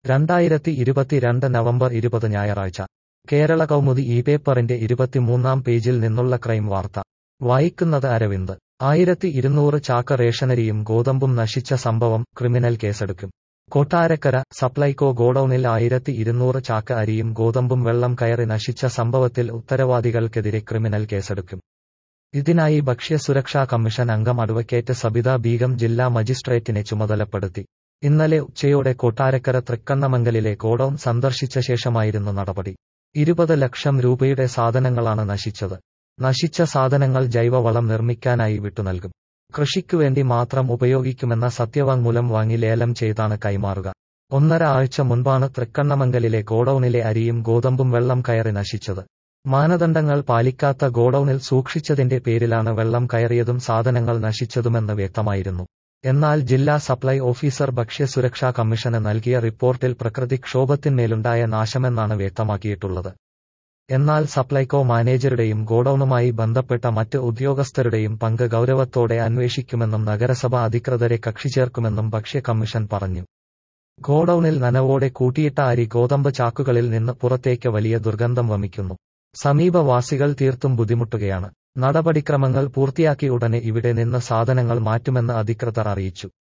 രണ്ടായിരത്തി ഇരുപത്തിരണ്ട് നവംബർ ഇരുപത് ഞായറാഴ്ച കേരള കൗമുദി ഈ പേപ്പറിന്റെ ഇരുപത്തിമൂന്നാം പേജിൽ നിന്നുള്ള ക്രൈം വാർത്ത വായിക്കുന്നത് അരവിന്ദ് ആയിരത്തി ഇരുന്നൂറ് ചാക്ക് റേഷനരിയും ഗോതമ്പും നശിച്ച സംഭവം ക്രിമിനൽ കേസെടുക്കും കൊട്ടാരക്കര സപ്ലൈകോ ഗോഡൌണിൽ ആയിരത്തി ഇരുന്നൂറ് ചാക്ക് അരിയും ഗോതമ്പും വെള്ളം കയറി നശിച്ച സംഭവത്തിൽ ഉത്തരവാദികൾക്കെതിരെ ക്രിമിനൽ കേസെടുക്കും ഇതിനായി ഭക്ഷ്യസുരക്ഷാ കമ്മീഷൻ അംഗം അഡ്വക്കേറ്റ് സബിത ബീഗം ജില്ലാ മജിസ്ട്രേറ്റിനെ ചുമതലപ്പെടുത്തി ഇന്നലെ ഉച്ചയോടെ കൊട്ടാരക്കര തൃക്കണ്ണമംഗലിലെ ഗോഡൌൺ സന്ദർശിച്ച ശേഷമായിരുന്നു നടപടി ഇരുപത് ലക്ഷം രൂപയുടെ സാധനങ്ങളാണ് നശിച്ചത് നശിച്ച സാധനങ്ങൾ ജൈവവളം നിർമ്മിക്കാനായി വിട്ടുനൽകും കൃഷിക്കുവേണ്ടി മാത്രം ഉപയോഗിക്കുമെന്ന സത്യവാങ്മൂലം വാങ്ങി ലേലം ചെയ്താണ് കൈമാറുക ഒന്നര ആഴ്ച മുൻപാണ് തൃക്കണ്ണമംഗലിലെ ഗോഡൌണിലെ അരിയും ഗോതമ്പും വെള്ളം കയറി നശിച്ചത് മാനദണ്ഡങ്ങൾ പാലിക്കാത്ത ഗോഡൌണിൽ സൂക്ഷിച്ചതിന്റെ പേരിലാണ് വെള്ളം കയറിയതും സാധനങ്ങൾ നശിച്ചതുമെന്ന് വ്യക്തമായിരുന്നു എന്നാൽ ജില്ലാ സപ്ലൈ ഓഫീസർ ഭക്ഷ്യസുരക്ഷാ കമ്മീഷന് നൽകിയ റിപ്പോർട്ടിൽ പ്രകൃതിക്ഷോഭത്തിന്മേലുണ്ടായ നാശമെന്നാണ് വ്യക്തമാക്കിയിട്ടുള്ളത് എന്നാൽ സപ്ലൈകോ മാനേജറുടെയും ഗോഡൌണുമായി ബന്ധപ്പെട്ട മറ്റ് ഉദ്യോഗസ്ഥരുടെയും പങ്ക് ഗൌരവത്തോടെ അന്വേഷിക്കുമെന്നും നഗരസഭ അധികൃതരെ കക്ഷി ചേർക്കുമെന്നും ഭക്ഷ്യ കമ്മീഷൻ പറഞ്ഞു ഗോഡൌണിൽ നനവോടെ കൂട്ടിയിട്ട അരി ഗോതമ്പ് ചാക്കുകളിൽ നിന്ന് പുറത്തേക്ക് വലിയ ദുർഗന്ധം വമിക്കുന്നു സമീപവാസികൾ തീർത്തും ബുദ്ധിമുട്ടുകയാണ് നടപടിക്രമങ്ങൾ പൂർത്തിയാക്കി ഉടനെ ഇവിടെ നിന്ന് സാധനങ്ങൾ മാറ്റുമെന്ന് അധികൃതർ അറിയിച്ചു